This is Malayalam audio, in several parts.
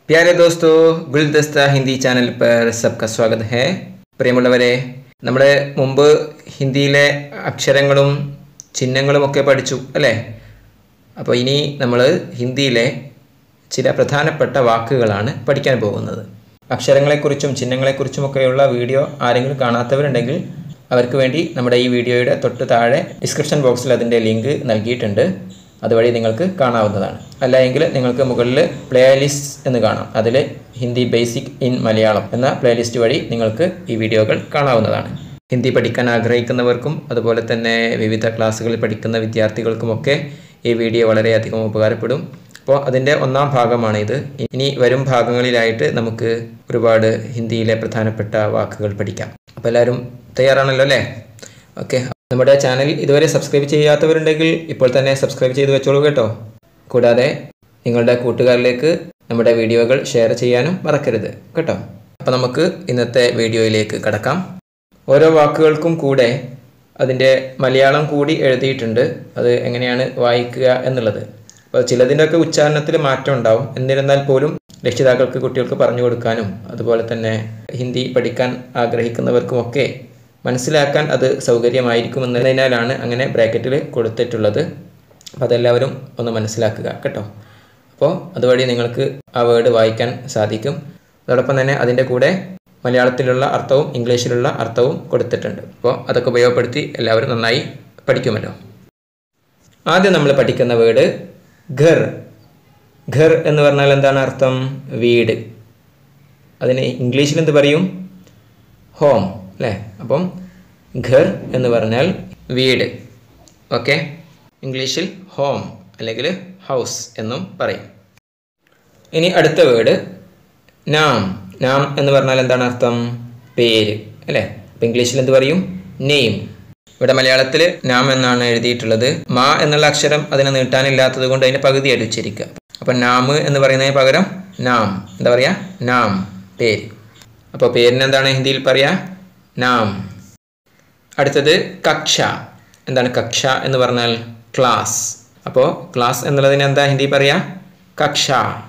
प्यारे दोस्तों ഗുൽദസ്ത ഹിന്ദി ചാനൽ पर सबका स्वागत है പ്രിയമുള്ളവരെ നമ്മുടെ മുമ്പ് ഹിന്ദിയിലെ അക്ഷരങ്ങളും ചിഹ്നങ്ങളും ഒക്കെ പഠിച്ചു അല്ലേ അപ്പോൾ ഇനി നമ്മൾ ഹിന്ദിയിലെ ചില പ്രധാനപ്പെട്ട വാക്കുകളാണ് പഠിക്കാൻ പോകുന്നത് അക്ഷരങ്ങളെക്കുറിച്ചും ചിഹ്നങ്ങളെക്കുറിച്ചുമൊക്കെയുള്ള വീഡിയോ ആരെങ്കിലും കാണാത്തവരുണ്ടെങ്കിൽ അവർക്ക് വേണ്ടി നമ്മുടെ ഈ വീഡിയോയുടെ തൊട്ട് താഴെ ഡിസ്ക്രിപ്ഷൻ ബോക്സിൽ അതിൻ്റെ ലിങ്ക് നൽകിയിട്ടുണ്ട് അതുവഴി നിങ്ങൾക്ക് കാണാവുന്നതാണ് അല്ല എങ്കിൽ നിങ്ങൾക്ക് മുകളിൽ പ്ലേലിസ്റ്റ് എന്ന് കാണാം അതിൽ ഹിന്ദി ബേസിക് ഇൻ മലയാളം എന്ന പ്ലേലിസ്റ്റ് വഴി നിങ്ങൾക്ക് ഈ വീഡിയോകൾ കാണാവുന്നതാണ് ഹിന്ദി പഠിക്കാൻ ആഗ്രഹിക്കുന്നവർക്കും അതുപോലെ തന്നെ വിവിധ ക്ലാസ്സുകളിൽ പഠിക്കുന്ന വിദ്യാർത്ഥികൾക്കുമൊക്കെ ഈ വീഡിയോ വളരെയധികം ഉപകാരപ്പെടും അപ്പോൾ അതിൻ്റെ ഒന്നാം ഭാഗമാണ് ഇത് ഇനി വരും ഭാഗങ്ങളിലായിട്ട് നമുക്ക് ഒരുപാട് ഹിന്ദിയിലെ പ്രധാനപ്പെട്ട വാക്കുകൾ പഠിക്കാം അപ്പോൾ എല്ലാവരും തയ്യാറാണല്ലോ അല്ലേ ഓക്കെ നമ്മുടെ ചാനൽ ഇതുവരെ സബ്സ്ക്രൈബ് ചെയ്യാത്തവരുണ്ടെങ്കിൽ ഇപ്പോൾ തന്നെ സബ്സ്ക്രൈബ് ചെയ്ത് വെച്ചോളൂ കേട്ടോ കൂടാതെ നിങ്ങളുടെ കൂട്ടുകാരിലേക്ക് നമ്മുടെ വീഡിയോകൾ ഷെയർ ചെയ്യാനും മറക്കരുത് കേട്ടോ അപ്പോൾ നമുക്ക് ഇന്നത്തെ വീഡിയോയിലേക്ക് കടക്കാം ഓരോ വാക്കുകൾക്കും കൂടെ അതിൻ്റെ മലയാളം കൂടി എഴുതിയിട്ടുണ്ട് അത് എങ്ങനെയാണ് വായിക്കുക എന്നുള്ളത് അപ്പോൾ ചിലതിൻ്റെയൊക്കെ ഉച്ചാരണത്തിൽ മാറ്റം ഉണ്ടാവും എന്നിരുന്നാൽ പോലും രക്ഷിതാക്കൾക്ക് കുട്ടികൾക്ക് പറഞ്ഞു കൊടുക്കാനും അതുപോലെ തന്നെ ഹിന്ദി പഠിക്കാൻ ആഗ്രഹിക്കുന്നവർക്കുമൊക്കെ മനസ്സിലാക്കാൻ അത് സൗകര്യമായിരിക്കുമെന്നതിനാലാണ് അങ്ങനെ ബ്രാക്കറ്റിൽ കൊടുത്തിട്ടുള്ളത് അപ്പോൾ അതെല്ലാവരും ഒന്ന് മനസ്സിലാക്കുക കേട്ടോ അപ്പോൾ അതുവഴി നിങ്ങൾക്ക് ആ വേർഡ് വായിക്കാൻ സാധിക്കും അതോടൊപ്പം തന്നെ അതിൻ്റെ കൂടെ മലയാളത്തിലുള്ള അർത്ഥവും ഇംഗ്ലീഷിലുള്ള അർത്ഥവും കൊടുത്തിട്ടുണ്ട് അപ്പോൾ അതൊക്കെ ഉപയോഗപ്പെടുത്തി എല്ലാവരും നന്നായി പഠിക്കുമല്ലോ ആദ്യം നമ്മൾ പഠിക്കുന്ന വേർഡ് ഘർ ഘർ എന്ന് പറഞ്ഞാൽ എന്താണ് അർത്ഥം വീട് അതിന് ഇംഗ്ലീഷിൽ എന്ത് പറയും ഹോം അല്ലേ അപ്പം ഘർ എന്ന് പറഞ്ഞാൽ വീട് ഓക്കെ ഇംഗ്ലീഷിൽ ഹോം അല്ലെങ്കിൽ ഹൗസ് എന്നും പറയും ഇനി അടുത്ത വേർഡ് നാം നാം എന്ന് പറഞ്ഞാൽ എന്താണ് അർത്ഥം പേര് അല്ലേ അപ്പം ഇംഗ്ലീഷിൽ എന്ത് പറയും നെയിം ഇവിടെ മലയാളത്തിൽ നാം എന്നാണ് എഴുതിയിട്ടുള്ളത് മാ എന്നുള്ള അക്ഷരം അതിനെ നീട്ടാനില്ലാത്തത് കൊണ്ട് അതിൻ്റെ പകുതിയായിട്ട് ഉച്ചരിക്കുക അപ്പം നാം എന്ന് പറയുന്നതിന് പകരം നാം എന്താ പറയുക നാം പേര് അപ്പോൾ പേരിന് എന്താണ് ഹിന്ദിയിൽ പറയുക നാം അടുത്തത് കക്ഷ എന്താണ് കക്ഷ എന്ന് പറഞ്ഞാൽ ക്ലാസ് അപ്പോൾ ക്ലാസ് എന്നുള്ളതിന് എന്താ ഹിന്ദി പറയുക കക്ഷ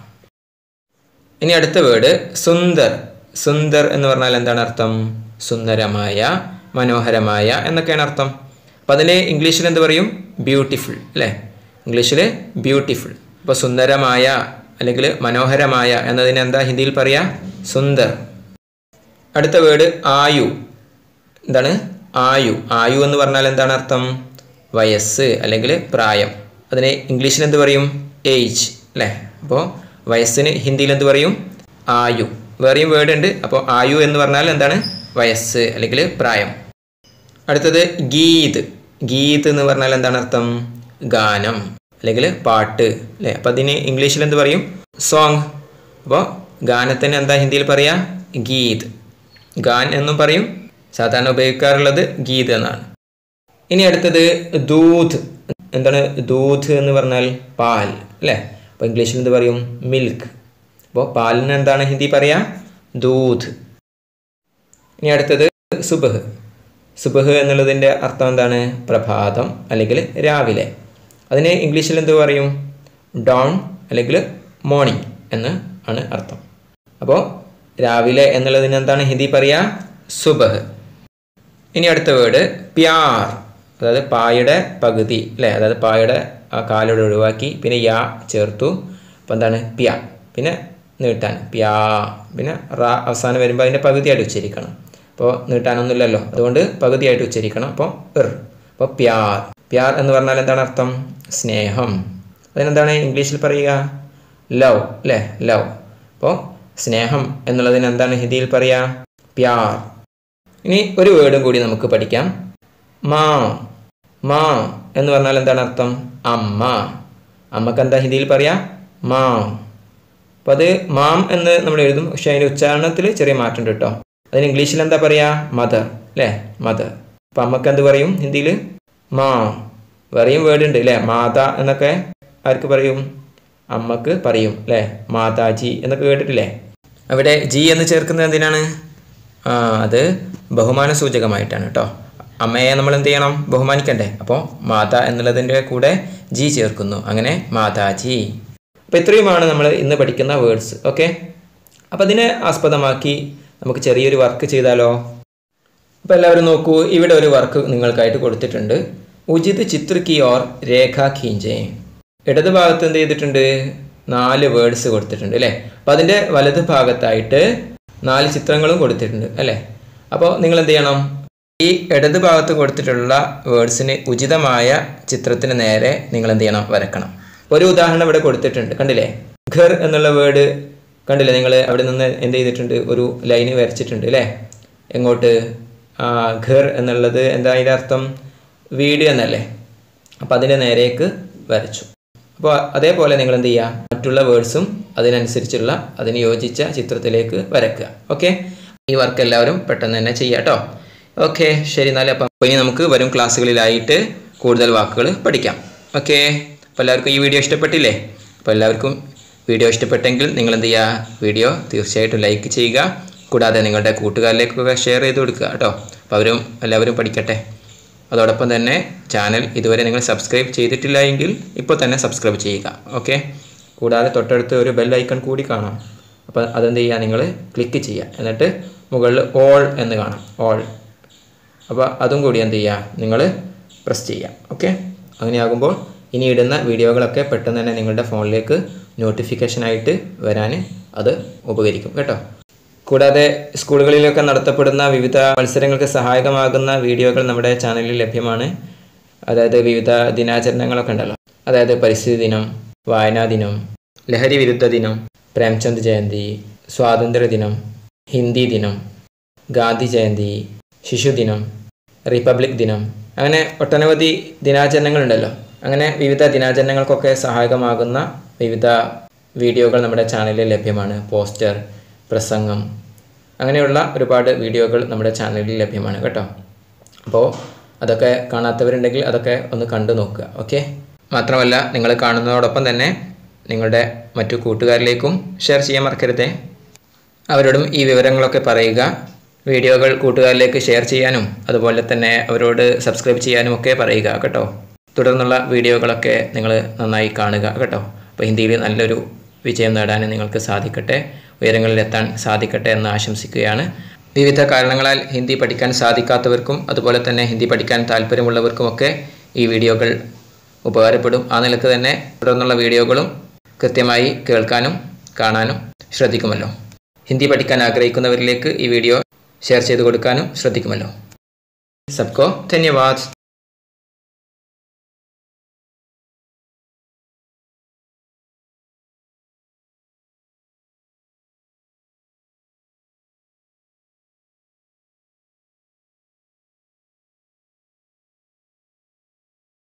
ഇനി അടുത്ത വേർഡ് സുന്ദർ സുന്ദർ എന്ന് പറഞ്ഞാൽ എന്താണ് അർത്ഥം സുന്ദരമായ മനോഹരമായ എന്നൊക്കെയാണ് അർത്ഥം അപ്പം അതിന് ഇംഗ്ലീഷിൽ എന്ത് പറയും ബ്യൂട്ടിഫുൾ അല്ലേ ഇംഗ്ലീഷിൽ ബ്യൂട്ടിഫുൾ അപ്പോൾ സുന്ദരമായ അല്ലെങ്കിൽ മനോഹരമായ എന്നതിന് എന്താ ഹിന്ദിയിൽ പറയുക സുന്ദർ അടുത്ത വേർഡ് ആയു എന്താണ് ആയു ആയു എന്ന് പറഞ്ഞാൽ എന്താണ് അർത്ഥം വയസ്സ് അല്ലെങ്കിൽ പ്രായം അതിന് ഇംഗ്ലീഷിൽ എന്ത് പറയും ഏജ് അല്ലേ അപ്പോൾ വയസ്സിന് ഹിന്ദിയിൽ എന്ത് പറയും ആയു വേറെയും വേർഡ് ഉണ്ട് അപ്പോൾ ആയു എന്ന് പറഞ്ഞാൽ എന്താണ് വയസ്സ് അല്ലെങ്കിൽ പ്രായം അടുത്തത് ഗീത് ഗീത് എന്ന് പറഞ്ഞാൽ എന്താണ് അർത്ഥം ഗാനം അല്ലെങ്കിൽ പാട്ട് അല്ലേ അപ്പോൾ അതിന് ഇംഗ്ലീഷിൽ എന്ത് പറയും സോങ് അപ്പോൾ ഗാനത്തിന് എന്താ ഹിന്ദിയിൽ പറയുക ഗീത് ഗാൻ എന്നും പറയും സാധാരണ ഉപയോഗിക്കാറുള്ളത് ഗീത് എന്നാണ് ഇനി അടുത്തത് ദൂത് എന്താണ് ദൂത് എന്ന് പറഞ്ഞാൽ പാൽ അല്ലേ അപ്പോൾ ഇംഗ്ലീഷിൽ എന്ത് പറയും മിൽക്ക് അപ്പോൾ പാലിന് എന്താണ് ഹിന്ദി പറയുക ദൂത് ഇനി അടുത്തത് സുബഹ് സുബഹ് എന്നുള്ളതിൻ്റെ അർത്ഥം എന്താണ് പ്രഭാതം അല്ലെങ്കിൽ രാവിലെ അതിന് ഇംഗ്ലീഷിൽ എന്ത് പറയും ഡോൺ അല്ലെങ്കിൽ മോർണിംഗ് എന്ന് ആണ് അർത്ഥം അപ്പോൾ രാവിലെ എന്നുള്ളതിന് എന്താണ് ഹിന്ദി പറയുക സുബഹ് ഇനി അടുത്ത വേർഡ് പ്യാർ അതായത് പായുടെ പകുതി അല്ലേ അതായത് പായുടെ ആ കാലോട് ഒഴിവാക്കി പിന്നെ യാ ചേർത്തു അപ്പോൾ എന്താണ് പ്യ പിന്നെ നീട്ടാൻ പ്യാ പിന്നെ റ അവസാനം വരുമ്പോൾ അതിൻ്റെ പകുതിയായിട്ട് ഉച്ചരിക്കണം അപ്പോൾ നീട്ടാനൊന്നുമില്ലല്ലോ അതുകൊണ്ട് പകുതിയായിട്ട് ഉച്ചരിക്കണം അപ്പോൾ ഇർ അപ്പോൾ പ്യാർ പ്യാർ എന്ന് പറഞ്ഞാൽ എന്താണ് അർത്ഥം സ്നേഹം അതിനെന്താണ് ഇംഗ്ലീഷിൽ പറയുക ലവ് അല്ലേ ലവ് അപ്പോൾ സ്നേഹം എന്നുള്ളതിന് എന്താണ് ഹിന്ദിയിൽ പറയുക പ്യാർ ഇനി ഒരു വേർഡും കൂടി നമുക്ക് പഠിക്കാം മാ മാ എന്ന് പറഞ്ഞാൽ എന്താണ് അർത്ഥം അമ്മ അമ്മക്ക് എന്താ ഹിന്ദിയിൽ പറയാ മാ അപ്പം അത് മാം എന്ന് നമ്മൾ എഴുതും പക്ഷെ അതിൻ്റെ ഉച്ചാരണത്തിൽ ചെറിയ മാറ്റമുണ്ട് കേട്ടോ അതിന് ഇംഗ്ലീഷിൽ എന്താ പറയുക മദർ അല്ലേ മദർ അപ്പം അമ്മക്ക് എന്ത് പറയും ഹിന്ദിയിൽ മാ വേറെയും വേർഡ് ഉണ്ട് അല്ലേ മാത എന്നൊക്കെ ആർക്ക് പറയും അമ്മക്ക് പറയും അല്ലേ മാതാജി എന്നൊക്കെ കേട്ടിട്ടില്ലേ അവിടെ ജി എന്ന് ചേർക്കുന്നത് എന്തിനാണ് ആ അത് ബഹുമാന സൂചകമായിട്ടാണ് കേട്ടോ അമ്മയെ നമ്മൾ എന്ത് ചെയ്യണം ബഹുമാനിക്കണ്ടേ അപ്പോൾ മാത എന്നുള്ളതിൻ്റെ കൂടെ ജി ചേർക്കുന്നു അങ്ങനെ മാതാജി അപ്പോൾ ഇത്രയുമാണ് നമ്മൾ ഇന്ന് പഠിക്കുന്ന വേർഡ്സ് ഓക്കെ അപ്പോൾ അതിനെ ആസ്പദമാക്കി നമുക്ക് ചെറിയൊരു വർക്ക് ചെയ്താലോ അപ്പോൾ എല്ലാവരും നോക്കൂ ഇവിടെ ഒരു വർക്ക് നിങ്ങൾക്കായിട്ട് കൊടുത്തിട്ടുണ്ട് ഉചിത് ചിത്ര കി ഓർ രേഖ ഖീഞ്ചേ ഇടത് ഭാഗത്ത് എന്ത് ചെയ്തിട്ടുണ്ട് നാല് വേർഡ്സ് കൊടുത്തിട്ടുണ്ട് അല്ലേ അപ്പോൾ അതിൻ്റെ വലത് ഭാഗത്തായിട്ട് നാല് ചിത്രങ്ങളും കൊടുത്തിട്ടുണ്ട് അല്ലേ അപ്പോൾ നിങ്ങൾ എന്ത് ചെയ്യണം ഈ ഇടത് ഭാഗത്ത് കൊടുത്തിട്ടുള്ള വേർഡ്സിന് ഉചിതമായ ചിത്രത്തിന് നേരെ നിങ്ങൾ എന്ത് ചെയ്യണം വരക്കണം ഒരു ഉദാഹരണം ഇവിടെ കൊടുത്തിട്ടുണ്ട് കണ്ടില്ലേ ഘർ എന്നുള്ള വേർഡ് കണ്ടില്ലേ നിങ്ങൾ അവിടെ നിന്ന് എന്ത് ചെയ്തിട്ടുണ്ട് ഒരു ലൈന് വരച്ചിട്ടുണ്ട് അല്ലേ എങ്ങോട്ട് ആ ഘർ എന്നുള്ളത് എന്താ അതിൻ്റെ അർത്ഥം വീട് എന്നല്ലേ അപ്പോൾ അതിൻ്റെ നേരേക്ക് വരച്ചു അപ്പോൾ അതേപോലെ നിങ്ങൾ എന്ത് ചെയ്യുക മറ്റുള്ള വേർഡ്സും അതിനനുസരിച്ചുള്ള അതിന് യോജിച്ച ചിത്രത്തിലേക്ക് വരയ്ക്കുക ഓക്കെ ഈ വർക്ക് എല്ലാവരും പെട്ടെന്ന് തന്നെ ചെയ്യുക കേട്ടോ ഓക്കെ ശരി എന്നാൽ അപ്പം അപ്പോൾ ഇനി നമുക്ക് വരും ക്ലാസ്സുകളിലായിട്ട് കൂടുതൽ വാക്കുകൾ പഠിക്കാം ഓക്കെ അപ്പോൾ എല്ലാവർക്കും ഈ വീഡിയോ ഇഷ്ടപ്പെട്ടില്ലേ അപ്പോൾ എല്ലാവർക്കും വീഡിയോ ഇഷ്ടപ്പെട്ടെങ്കിൽ നിങ്ങൾ എന്ത് ചെയ്യുക വീഡിയോ തീർച്ചയായിട്ടും ലൈക്ക് ചെയ്യുക കൂടാതെ നിങ്ങളുടെ കൂട്ടുകാരിലേക്കൊക്കെ ഷെയർ ചെയ്ത് കൊടുക്കുക കേട്ടോ അപ്പോൾ അവരും എല്ലാവരും പഠിക്കട്ടെ അതോടൊപ്പം തന്നെ ചാനൽ ഇതുവരെ നിങ്ങൾ സബ്സ്ക്രൈബ് ചെയ്തിട്ടില്ല എങ്കിൽ ഇപ്പോൾ തന്നെ സബ്സ്ക്രൈബ് ചെയ്യുക ഓക്കെ കൂടാതെ തൊട്ടടുത്ത് ഒരു ബെൽ ഐക്കൺ കൂടി കാണാം അപ്പോൾ അതെന്ത് ചെയ്യുക നിങ്ങൾ ക്ലിക്ക് ചെയ്യുക എന്നിട്ട് മുകളിൽ ഓൾ എന്ന് കാണാം ഓൾ അപ്പോൾ അതും കൂടി എന്ത് ചെയ്യുക നിങ്ങൾ പ്രസ് ചെയ്യുക ഓക്കെ അങ്ങനെയാകുമ്പോൾ ഇനി ഇടുന്ന വീഡിയോകളൊക്കെ പെട്ടെന്ന് തന്നെ നിങ്ങളുടെ ഫോണിലേക്ക് നോട്ടിഫിക്കേഷനായിട്ട് വരാൻ അത് ഉപകരിക്കും കേട്ടോ കൂടാതെ സ്കൂളുകളിലൊക്കെ നടത്തപ്പെടുന്ന വിവിധ മത്സരങ്ങൾക്ക് സഹായകമാകുന്ന വീഡിയോകൾ നമ്മുടെ ചാനലിൽ ലഭ്യമാണ് അതായത് വിവിധ ദിനാചരണങ്ങളൊക്കെ ഉണ്ടല്ലോ അതായത് പരിസ്ഥിതി ദിനം വായനാ ദിനം ലഹരി വിരുദ്ധ ദിനം പ്രേംചന്ദ് ജയന്തി സ്വാതന്ത്ര്യ ദിനം ഹിന്ദി ദിനം ഗാന്ധി ജയന്തി ശിശുദിനം റിപ്പബ്ലിക് ദിനം അങ്ങനെ ഒട്ടനവധി ദിനാചരണങ്ങളുണ്ടല്ലോ അങ്ങനെ വിവിധ ദിനാചരണങ്ങൾക്കൊക്കെ സഹായകമാകുന്ന വിവിധ വീഡിയോകൾ നമ്മുടെ ചാനലിൽ ലഭ്യമാണ് പോസ്റ്റർ പ്രസംഗം അങ്ങനെയുള്ള ഒരുപാട് വീഡിയോകൾ നമ്മുടെ ചാനലിൽ ലഭ്യമാണ് കേട്ടോ അപ്പോൾ അതൊക്കെ കാണാത്തവരുണ്ടെങ്കിൽ അതൊക്കെ ഒന്ന് കണ്ടു നോക്കുക ഓക്കെ മാത്രമല്ല നിങ്ങൾ കാണുന്നതോടൊപ്പം തന്നെ നിങ്ങളുടെ മറ്റു കൂട്ടുകാരിലേക്കും ഷെയർ ചെയ്യാൻ മറക്കരുതേ അവരോടും ഈ വിവരങ്ങളൊക്കെ പറയുക വീഡിയോകൾ കൂട്ടുകാരിലേക്ക് ഷെയർ ചെയ്യാനും അതുപോലെ തന്നെ അവരോട് സബ്സ്ക്രൈബ് ചെയ്യാനും ഒക്കെ പറയുക കേട്ടോ തുടർന്നുള്ള വീഡിയോകളൊക്കെ നിങ്ങൾ നന്നായി കാണുക കേട്ടോ അപ്പോൾ ഹിന്ദിയിൽ നല്ലൊരു വിജയം നേടാൻ നിങ്ങൾക്ക് സാധിക്കട്ടെ ഉയരങ്ങളിലെത്താൻ സാധിക്കട്ടെ എന്ന് ആശംസിക്കുകയാണ് വിവിധ കാരണങ്ങളാൽ ഹിന്ദി പഠിക്കാൻ സാധിക്കാത്തവർക്കും അതുപോലെ തന്നെ ഹിന്ദി പഠിക്കാൻ താല്പര്യമുള്ളവർക്കുമൊക്കെ ഈ വീഡിയോകൾ ഉപകാരപ്പെടും ആ നിലക്ക് തന്നെ തുടർന്നുള്ള വീഡിയോകളും കൃത്യമായി കേൾക്കാനും കാണാനും ശ്രദ്ധിക്കുമല്ലോ ഹിന്ദി പഠിക്കാൻ ആഗ്രഹിക്കുന്നവരിലേക്ക് ഈ വീഡിയോ ഷെയർ ചെയ്ത് കൊടുക്കാനും ശ്രദ്ധിക്കുമല്ലോ സബ്കോ ധന്യവാദ്